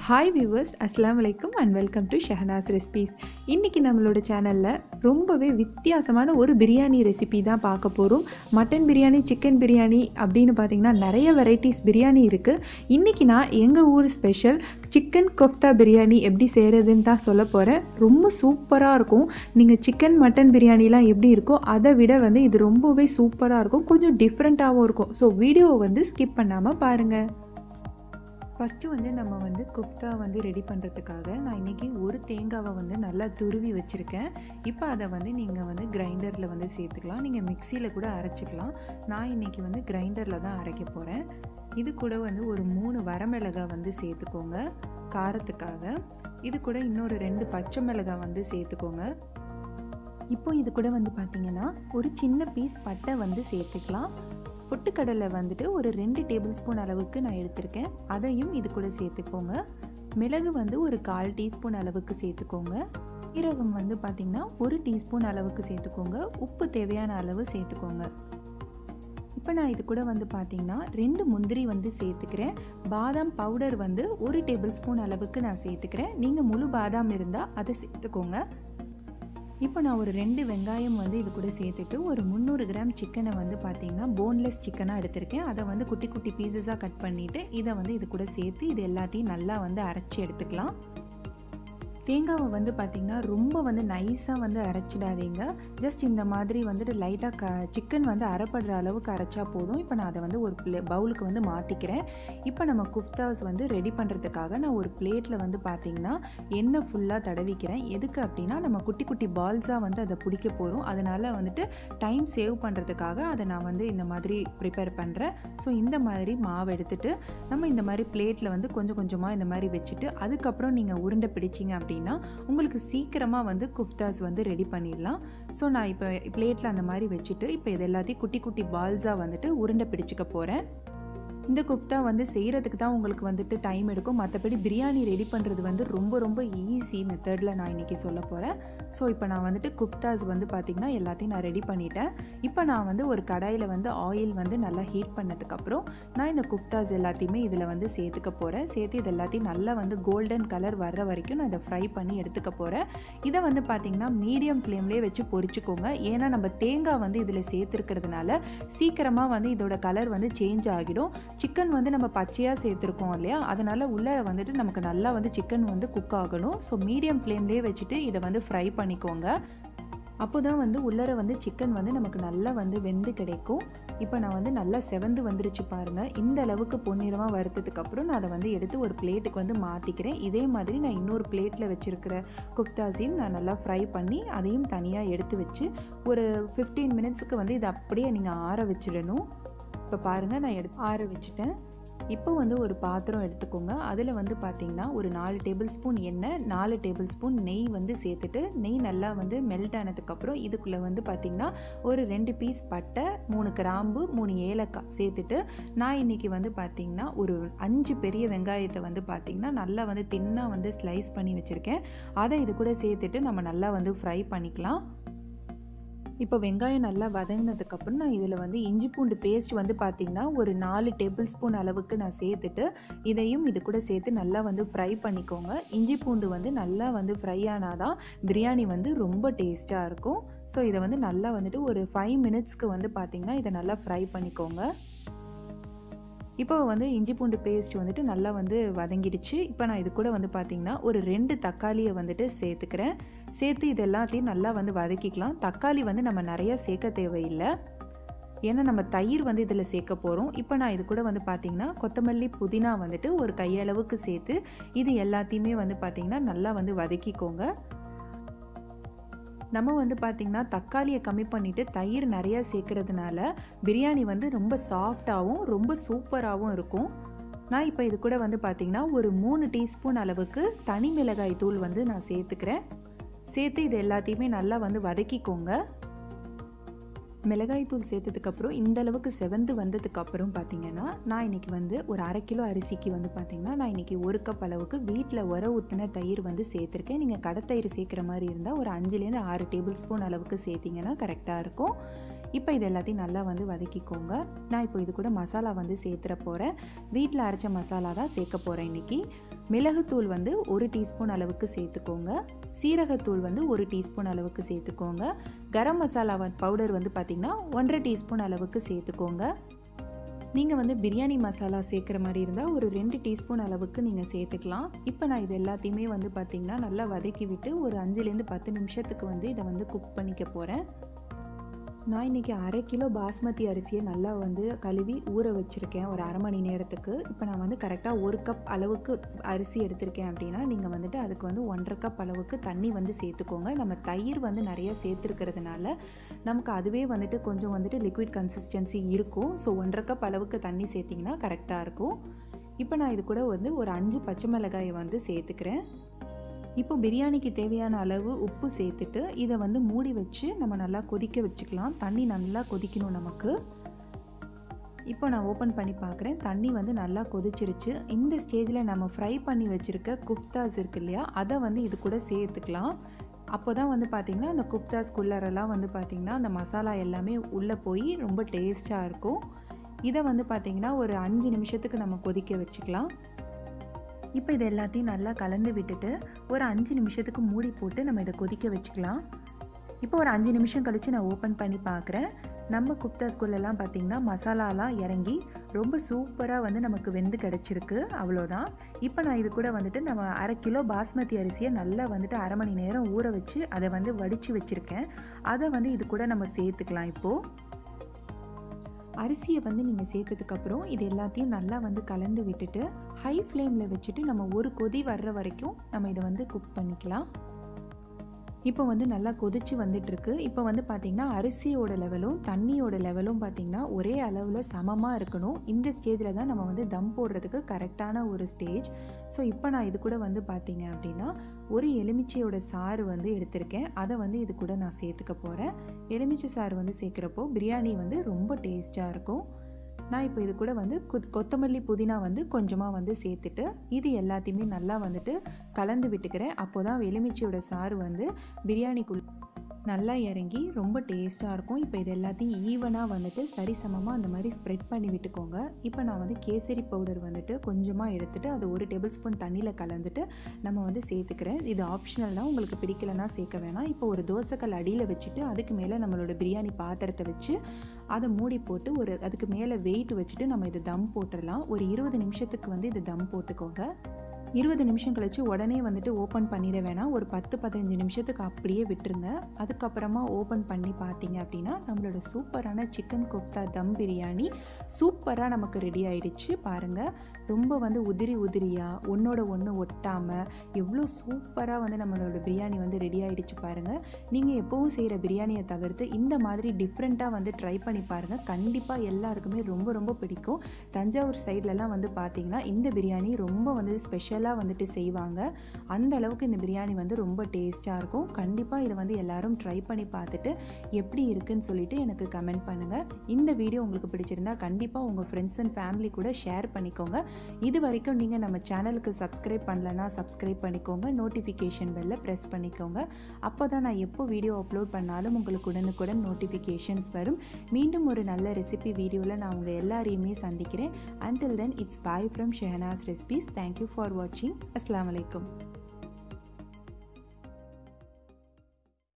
hi viewers அஸ்லாம் வலைக்கும் and welcome to Shahnaz recipes இன்றைக்கி நம்மளோட சேனலில் ரொம்பவே வித்தியாசமான ஒரு பிரியாணி ரெசிபி தான் பார்க்க போகிறோம் மட்டன் பிரியாணி சிக்கன் பிரியாணி அப்படின்னு பார்த்தீங்கன்னா நிறைய வெரைட்டிஸ் பிரியாணி இருக்குது இன்றைக்கி நான் எங்கள் ஊர் ஸ்பெஷல் சிக்கன் கொஃப்தா பிரியாணி எப்படி செய்கிறதுன்னு தான் சொல்ல போகிறேன் ரொம்ப சூப்பராக இருக்கும் நீங்கள் சிக்கன் மட்டன் பிரியாணிலாம் எப்படி இருக்கோ அதை விட வந்து இது ரொம்பவே சூப்பராக இருக்கும் கொஞ்சம் டிஃப்ரெண்ட்டாகவும் இருக்கும் ஸோ வீடியோவை வந்து ஸ்கிப் பண்ணாமல் பாருங்கள் ஃபஸ்ட்டு வந்து நம்ம வந்து குப்தா வந்து ரெடி பண்ணுறதுக்காக நான் இன்றைக்கி ஒரு தேங்காவை வந்து நல்லா துருவி வச்சுருக்கேன் இப்போ அதை வந்து நீங்கள் வந்து கிரைண்டரில் வந்து சேர்த்துக்கலாம் நீங்கள் மிக்சியில் கூட அரைச்சிக்கலாம் நான் இன்றைக்கி வந்து கிரைண்டரில் தான் அரைக்க போகிறேன் இது கூட வந்து ஒரு மூணு வரமிளகாய் வந்து சேர்த்துக்கோங்க காரத்துக்காக இது கூட இன்னொரு ரெண்டு பச்சை மிளகாய் வந்து சேர்த்துக்கோங்க இப்போ இது கூட வந்து பார்த்திங்கன்னா ஒரு சின்ன பீஸ் பட்டை வந்து சேர்த்துக்கலாம் பொட்டுக்கடலை வந்துட்டு ஒரு ரெண்டு டேபிள் ஸ்பூன் அளவுக்கு நான் எடுத்திருக்கேன் அதையும் இது கூட சேர்த்துக்கோங்க மிளகு வந்து ஒரு கால் டீஸ்பூன் அளவுக்கு சேர்த்துக்கோங்க சீரகம் வந்து பார்த்திங்கன்னா ஒரு டீஸ்பூன் அளவுக்கு சேர்த்துக்கோங்க உப்பு தேவையான அளவு சேர்த்துக்கோங்க இப்போ நான் இது கூட வந்து பார்த்திங்கன்னா ரெண்டு முந்திரி வந்து சேர்த்துக்கிறேன் பாதாம் பவுடர் வந்து ஒரு டேபிள் ஸ்பூன் அளவுக்கு நான் சேர்த்துக்கிறேன் நீங்கள் முழு பாதாம் இருந்தால் அதை சேர்த்துக்கோங்க இப்போ நான் ஒரு ரெண்டு வெங்காயம் வந்து இது கூட சேர்த்துட்டு ஒரு முந்நூறு கிராம் சிக்கனை வந்து பார்த்திங்கன்னா போன்லெஸ் சிக்கனாக எடுத்திருக்கேன் அதை வந்து குட்டி குட்டி பீசஸாக கட் பண்ணிவிட்டு இதை வந்து இது கூட சேர்த்து இது எல்லாத்தையும் நல்லா வந்து அரைச்சி எடுத்துக்கலாம் தேங்காவை வந்து பார்த்திங்கன்னா ரொம்ப வந்து நைஸாக வந்து அரைச்சிடாதீங்க ஜஸ்ட் இந்த மாதிரி வந்துட்டு லைட்டாக க சிக்கன் வந்து அரைப்படுற அளவுக்கு அரைச்சா போதும் இப்போ நான் அதை வந்து ஒரு ப்ளே பவுலுக்கு வந்து மாற்றிக்கிறேன் இப்போ நம்ம குப்தாஸ் வந்து ரெடி பண்ணுறதுக்காக நான் ஒரு பிளேட்டில் வந்து பார்த்திங்கன்னா எண்ணெய் ஃபுல்லாக தடவிக்கிறேன் எதுக்கு அப்படின்னா நம்ம குட்டி குட்டி பால்ஸாக வந்து அதை பிடிக்க போகிறோம் அதனால் வந்துட்டு டைம் சேவ் பண்ணுறதுக்காக அதை நான் வந்து இந்த மாதிரி ப்ரிப்பேர் பண்ணுறேன் ஸோ இந்த மாதிரி மாவு எடுத்துகிட்டு நம்ம இந்த மாதிரி பிளேட்டில் வந்து கொஞ்சம் கொஞ்சமாக இந்த மாதிரி வச்சுட்டு அதுக்கப்புறம் நீங்கள் உருண்டை பிடிச்சிங்க அப்படி அப்படின்னா உங்களுக்கு சீக்கிரமாக வந்து குப்தாஸ் வந்து ரெடி பண்ணிடலாம் ஸோ நான் இப்போ பிளேட்டில் அந்த மாதிரி வச்சுட்டு இப்போ இது எல்லாத்தையும் குட்டி குட்டி பால்ஸாக வந்துட்டு உருண்டை பிடிச்சிக்க போகிறேன் இந்த குப்தா வந்து செய்கிறதுக்கு தான் உங்களுக்கு வந்துட்டு டைம் எடுக்கும் மற்றபடி பிரியாணி ரெடி பண்ணுறது வந்து ரொம்ப ரொம்ப ஈஸி மெத்தடில் நான் இன்றைக்கி சொல்ல போகிறேன் ஸோ இப்போ நான் வந்துட்டு குப்தாஸ் வந்து பார்த்திங்கன்னா எல்லாத்தையும் நான் ரெடி பண்ணிட்டேன் இப்போ நான் வந்து ஒரு கடாயில் வந்து ஆயில் வந்து நல்லா ஹீட் பண்ணதுக்கப்புறம் நான் இந்த குப்தாஸ் எல்லாத்தையுமே இதில் வந்து சேர்த்துக்க போகிறேன் சேர்த்து இது எல்லாத்தையும் நல்லா வந்து கோல்டன் கலர் வர்ற வரைக்கும் நான் இதை ஃப்ரை பண்ணி எடுத்துக்க போகிறேன் இதை வந்து பார்த்திங்கன்னா மீடியம் ஃப்ளேம்லேயே வச்சு பொரிச்சுக்கோங்க ஏன்னா நம்ம தேங்காய் வந்து இதில் சேர்த்துருக்கிறதுனால சீக்கிரமாக வந்து இதோட கலர் வந்து சேஞ்ச் ஆகிடும் சிக்கன் வந்து நம்ம பச்சையாக சேர்த்துருக்கோம் இல்லையா அதனால் உள்ளே வந்துட்டு நமக்கு நல்லா வந்து சிக்கன் வந்து குக் ஆகணும் ஸோ மீடியம் ஃப்ளேம்லேயே வச்சுட்டு இதை வந்து ஃப்ரை பண்ணிக்கோங்க அப்போ தான் வந்து உள்ளர வந்து சிக்கன் வந்து நமக்கு நல்லா வந்து வெந்து கிடைக்கும் இப்போ நான் வந்து நல்லா செவந்து வந்துருச்சு பாருங்கள் இந்த அளவுக்கு பொன்னிறமாக வறுத்ததுக்கப்புறம் நான் அதை வந்து எடுத்து ஒரு பிளேட்டுக்கு வந்து மாற்றிக்கிறேன் இதே மாதிரி நான் இன்னொரு பிளேட்டில் வச்சுருக்கிற குப்தாஸையும் நான் நல்லா ஃப்ரை பண்ணி அதையும் தனியாக எடுத்து வச்சு ஒரு ஃபிஃப்டீன் மினிட்ஸுக்கு வந்து இதை அப்படியே நீங்கள் ஆற வச்சிடணும் இப்போ பாருங்கள் நான் எடுத்து ஆற வச்சுட்டேன் இப்போ வந்து ஒரு பாத்திரம் எடுத்துக்கோங்க அதில் வந்து பார்த்திங்கன்னா ஒரு நாலு டேபிள் ஸ்பூன் எண்ணெய் நாலு டேபிள் ஸ்பூன் நெய் வந்து சேர்த்துட்டு நெய் நல்லா வந்து மெல்ட் ஆனதுக்கப்புறம் இதுக்குள்ளே வந்து பார்த்திங்கன்னா ஒரு ரெண்டு பீஸ் பட்டை மூணு கிராம்பு மூணு ஏலக்காய் சேர்த்துட்டு நான் இன்றைக்கி வந்து பார்த்திங்கன்னா ஒரு அஞ்சு பெரிய வெங்காயத்தை வந்து பார்த்திங்கன்னா நல்லா வந்து தின்னாக வந்து ஸ்லைஸ் பண்ணி வச்சுருக்கேன் அதை இது கூட சேர்த்துட்டு நம்ம நல்லா வந்து ஃப்ரை பண்ணிக்கலாம் இப்போ வெங்காயம் நல்லா வதங்கினதுக்கப்புறம் நான் இதில் வந்து இஞ்சி பூண்டு பேஸ்ட் வந்து பார்த்திங்கன்னா ஒரு நாலு டேபிள் ஸ்பூன் அளவுக்கு நான் சேர்த்துட்டு இதையும் இது கூட சேர்த்து நல்லா வந்து ஃப்ரை பண்ணிக்கோங்க இஞ்சி பூண்டு வந்து நல்லா வந்து ஃப்ரை ஆனால் தான் பிரியாணி வந்து ரொம்ப டேஸ்ட்டாக இருக்கும் ஸோ இதை வந்து நல்லா வந்துட்டு ஒரு ஃபைவ் மினிட்ஸ்க்கு வந்து பார்த்திங்கன்னா இதை நல்லா ஃப்ரை பண்ணிக்கோங்க இப்போ வந்து இஞ்சி பூண்டு பேஸ்ட் வந்துட்டு நல்லா வந்து வதங்கிடுச்சு இப்போ நான் இது கூட வந்து பார்த்திங்கன்னா ஒரு ரெண்டு தக்காளியை வந்துட்டு சேர்த்துக்கிறேன் சேர்த்து இது எல்லாத்தையும் நல்லா வந்து வதக்கிக்கலாம் தக்காளி வந்து நம்ம நிறையா சேர்க்க தேவையில்லை ஏன்னா நம்ம தயிர் வந்து இதில் சேர்க்க போகிறோம் இப்போ நான் இது கூட வந்து பார்த்திங்கன்னா கொத்தமல்லி புதினா வந்துட்டு ஒரு கையளவுக்கு சேர்த்து இது எல்லாத்தையுமே வந்து பார்த்திங்கன்னா நல்லா வந்து வதக்கிக்கோங்க நம்ம வந்து பார்த்திங்கன்னா தக்காளியை கம்மி பண்ணிவிட்டு தயிர் நிறையா சேர்க்கறதுனால பிரியாணி வந்து ரொம்ப சாஃப்டாகவும் ரொம்ப சூப்பராகவும் இருக்கும் நான் இப்போ இது கூட வந்து பார்த்திங்கன்னா ஒரு மூணு டீஸ்பூன் அளவுக்கு தனி மிளகாய் தூள் வந்து நான் சேர்த்துக்கிறேன் சேர்த்து இது எல்லாத்தையுமே நல்லா வந்து வதக்கிக்கோங்க மிளகாய் தூள் சேர்த்ததுக்கப்புறம் இந்த அளவுக்கு செவந்து வந்ததுக்கப்புறம் பார்த்தீங்கன்னா நான் இன்றைக்கி வந்து ஒரு அரை கிலோ அரிசிக்கு வந்து பார்த்திங்கன்னா நான் இன்றைக்கி ஒரு கப் அளவுக்கு வீட்டில் உர ஊற்றின தயிர் வந்து சேர்த்துருக்கேன் நீங்கள் கடத்தயிர் சேர்க்குற மாதிரி இருந்தால் ஒரு அஞ்சுலேருந்து ஆறு டேபிள் ஸ்பூன் அளவுக்கு சேர்த்திங்கன்னா கரெக்டாக இருக்கும் இப்போ இது எல்லாத்தையும் நல்லா வந்து வதக்கிக்கோங்க நான் இப்போ இது கூட மசாலா வந்து சேர்த்துற போகிறேன் வீட்டில் அரைச்ச மசாலா தான் சேர்க்க போகிறேன் இன்றைக்கி மிளகுத்தூள் வந்து ஒரு டீஸ்பூன் அளவுக்கு சேர்த்துக்கோங்க சீரகத்தூள் வந்து ஒரு டீஸ்பூன் அளவுக்கு சேர்த்துக்கோங்க கரம் மசாலா பவுடர் வந்து பார்த்திங்கன்னா ஒன்றரை டீஸ்பூன் அளவுக்கு சேர்த்துக்கோங்க நீங்கள் வந்து பிரியாணி மசாலா சேர்க்குற மாதிரி இருந்தால் ஒரு ரெண்டு டீஸ்பூன் அளவுக்கு நீங்கள் சேர்த்துக்கலாம் இப்போ நான் இது எல்லாத்தையுமே வந்து பார்த்திங்கன்னா நல்லா வதக்கி விட்டு ஒரு அஞ்சுலேருந்து பத்து நிமிஷத்துக்கு வந்து இதை வந்து குக் பண்ணிக்க போகிறேன் நான் இன்றைக்கி அரை கிலோ பாஸ்மதி அரிசியை நல்லா வந்து கழுவி ஊற வச்சுருக்கேன் ஒரு அரை மணி நேரத்துக்கு இப்போ நான் வந்து கரெக்டாக ஒரு கப் அளவுக்கு அரிசி எடுத்திருக்கேன் அப்படின்னா நீங்கள் வந்துட்டு அதுக்கு வந்து ஒன்றரை கப் அளவுக்கு தண்ணி வந்து சேர்த்துக்கோங்க நம்ம தயிர் வந்து நிறைய சேர்த்துருக்கிறதுனால நமக்கு அதுவே வந்துட்டு கொஞ்சம் வந்துட்டு லிக்விட் கன்சிஸ்டன்சி இருக்கும் ஸோ ஒன்றரை கப் அளவுக்கு தண்ணி சேர்த்திங்கன்னா கரெக்டாக இருக்கும் இப்போ நான் இது கூட வந்து ஒரு அஞ்சு பச்சை மிளகாயை வந்து சேர்த்துக்கிறேன் இப்போ பிரியாணிக்கு தேவையான அளவு உப்பு சேர்த்துட்டு இதை வந்து மூடி வச்சு நம்ம நல்லா கொதிக்க வச்சுக்கலாம் தண்ணி நல்லா கொதிக்கணும் நமக்கு இப்போ நான் ஓப்பன் பண்ணி பார்க்குறேன் தண்ணி வந்து நல்லா கொதிச்சிருச்சு இந்த ஸ்டேஜில் நம்ம ஃப்ரை பண்ணி வச்சுருக்க குப்தாஸ் இருக்கு இல்லையா அதை வந்து இது கூட சேர்த்துக்கலாம் அப்போ தான் வந்து பார்த்திங்கன்னா அந்த குப்தாஸ் குள்ளரெல்லாம் வந்து பார்த்திங்கன்னா அந்த மசாலா எல்லாமே உள்ளே போய் ரொம்ப டேஸ்ட்டாக இருக்கும் இதை வந்து பார்த்திங்கன்னா ஒரு அஞ்சு நிமிஷத்துக்கு நம்ம கொதிக்க வச்சுக்கலாம் இப்போ இது எல்லாத்தையும் நல்லா கலந்து விட்டுட்டு ஒரு அஞ்சு நிமிஷத்துக்கு மூடி போட்டு நம்ம இதை கொதிக்க வச்சுக்கலாம் இப்போ ஒரு அஞ்சு நிமிஷம் கழித்து நான் ஓப்பன் பண்ணி பார்க்குறேன் நம்ம குப்தா ஸ்கூல்லலாம் பார்த்திங்கன்னா மசாலாலாம் இறங்கி ரொம்ப சூப்பராக வந்து நமக்கு வெந்து கிடச்சிருக்கு அவ்வளோதான் இப்போ நான் இது கூட வந்துட்டு நம்ம அரை கிலோ பாஸ்மதி அரிசியை நல்லா வந்துட்டு அரை மணி நேரம் ஊற வச்சு அதை வந்து வடித்து வச்சுருக்கேன் அதை வந்து இது கூட நம்ம சேர்த்துக்கலாம் இப்போது அரிசியை வந்து நீங்கள் சேர்த்ததுக்கப்புறம் இது எல்லாத்தையும் நல்லா வந்து கலந்து விட்டுட்டு ஹை ஃப்ளேமில் வச்சுட்டு நம்ம ஒரு கொதி வர்ற வரைக்கும் நம்ம இதை வந்து குக் பண்ணிக்கலாம் இப்போ வந்து நல்லா கொதிச்சு வந்துட்டுருக்கு இப்போ வந்து பார்த்திங்கன்னா அரிசியோட லெவலும் தண்ணியோட லெவலும் பார்த்திங்கன்னா ஒரே அளவில் சமமாக இருக்கணும் இந்த ஸ்டேஜில் தான் நம்ம வந்து தம் போடுறதுக்கு கரெக்டான ஒரு ஸ்டேஜ் ஸோ இப்போ நான் இது கூட வந்து பார்த்திங்க அப்படின்னா ஒரு எலுமிச்சையோட சாறு வந்து எடுத்திருக்கேன் அதை வந்து இது கூட நான் சேர்த்துக்க போகிறேன் எலுமிச்சை சாறு வந்து சேர்க்குறப்போ பிரியாணி வந்து ரொம்ப டேஸ்ட்டாக இருக்கும் நான் இப்போ இது கூட வந்து கொத்தமல்லி புதினா வந்து கொஞ்சமாக வந்து சேர்த்துட்டு இது எல்லாத்தையுமே நல்லா வந்துட்டு கலந்து விட்டுக்கிறேன் அப்போ தான் எலுமிச்சையோட சாறு வந்து பிரியாணிக்குள் நல்லா இறங்கி ரொம்ப டேஸ்ட்டாக இருக்கும் இப்போ இது எல்லாத்தையும் ஈவனாக வந்துட்டு சரிசமமாக அந்த மாதிரி ஸ்ப்ரெட் பண்ணி விட்டுக்கோங்க இப்போ நான் வந்து கேசரி பவுடர் வந்துட்டு கொஞ்சமாக எடுத்துகிட்டு அது ஒரு டேபிள் ஸ்பூன் தண்ணியில் கலந்துட்டு நம்ம வந்து சேர்த்துக்கிறேன் இது ஆப்ஷனல் தான் உங்களுக்கு பிடிக்கலனா சேர்க்க வேணாம் இப்போ ஒரு தோசைக்கல் அடியில் வச்சுட்டு அதுக்கு மேலே நம்மளோட பிரியாணி பாத்திரத்தை வச்சு அதை மூடி போட்டு ஒரு அதுக்கு மேலே வெயிட் வச்சுட்டு நம்ம இதை தம் போட்டுடலாம் ஒரு இருபது நிமிஷத்துக்கு வந்து இது தம் போட்டுக்கோங்க இருபது நிமிஷம் கழித்து உடனே வந்துட்டு ஓப்பன் பண்ணிட வேணாம் ஒரு பத்து பதினஞ்சு நிமிஷத்துக்கு அப்படியே விட்டுருங்க அதுக்கப்புறமா ஓப்பன் பண்ணி பார்த்தீங்க அப்படின்னா நம்மளோட சூப்பரான சிக்கன் கொப்தா தம் பிரியாணி சூப்பராக நமக்கு ரெடி ஆயிடுச்சு பாருங்கள் ரொம்ப வந்து உதிரி உதிரியாக ஒன்றோட ஒன்று ஒட்டாமல் எவ்வளோ சூப்பராக வந்து நம்மளோட பிரியாணி வந்து ரெடி ஆயிடுச்சு பாருங்கள் நீங்கள் எப்போவும் செய்கிற பிரியாணியை தவிர்த்து இந்த மாதிரி டிஃப்ரெண்ட்டாக வந்து ட்ரை பண்ணி பாருங்கள் கண்டிப்பாக எல்லாருக்குமே ரொம்ப ரொம்ப பிடிக்கும் தஞ்சாவூர் சைட்லலாம் வந்து பார்த்தீங்கன்னா இந்த பிரியாணி ரொம்ப வந்து ஸ்பெஷலாக வந்துட்டு செய்வாங்க அந்த அளவுக்கு இந்த பிரியாணி வந்து ரொம்ப டேஸ்ட்டாக இருக்கும் கண்டிப்பாக இதை வந்து எல்லாரும் ட்ரை பண்ணி பார்த்துட்டு எப்படி இருக்குன்னு சொல்லிட்டு எனக்கு கமெண்ட் பண்ணுங்கள் இந்த வீடியோ உங்களுக்கு பிடிச்சிருந்தா கண்டிப்பாக உங்கள் ஃப்ரெண்ட்ஸ் அண்ட் ஃபேமிலி கூட ஷேர் பண்ணிக்கோங்க இது வரைக்கும் நீங்கள் நம்ம சேனலுக்கு சப்ஸ்கிரைப் பண்ணலன்னா சப்ஸ்கிரைப் பண்ணிக்கோங்க நோட்டிஃபிகேஷன் பெல்ல ப்ரெஸ் பண்ணிக்கோங்க அப்போ தான் நான் எப்போ வீடியோ அப்லோட் பண்ணாலும் உங்களுக்கு உடனுக்குடன் நோட்டிஃபிகேஷன்ஸ் வரும் மீண்டும் ஒரு நல்ல ரெசிபி வீடியோவில் நான் உங்கள் எல்லாரையுமே சந்திக்கிறேன் until then it's bye from Shahnaz recipes thank you for வாட்சிங் அஸ்லாம் வலைக்கம்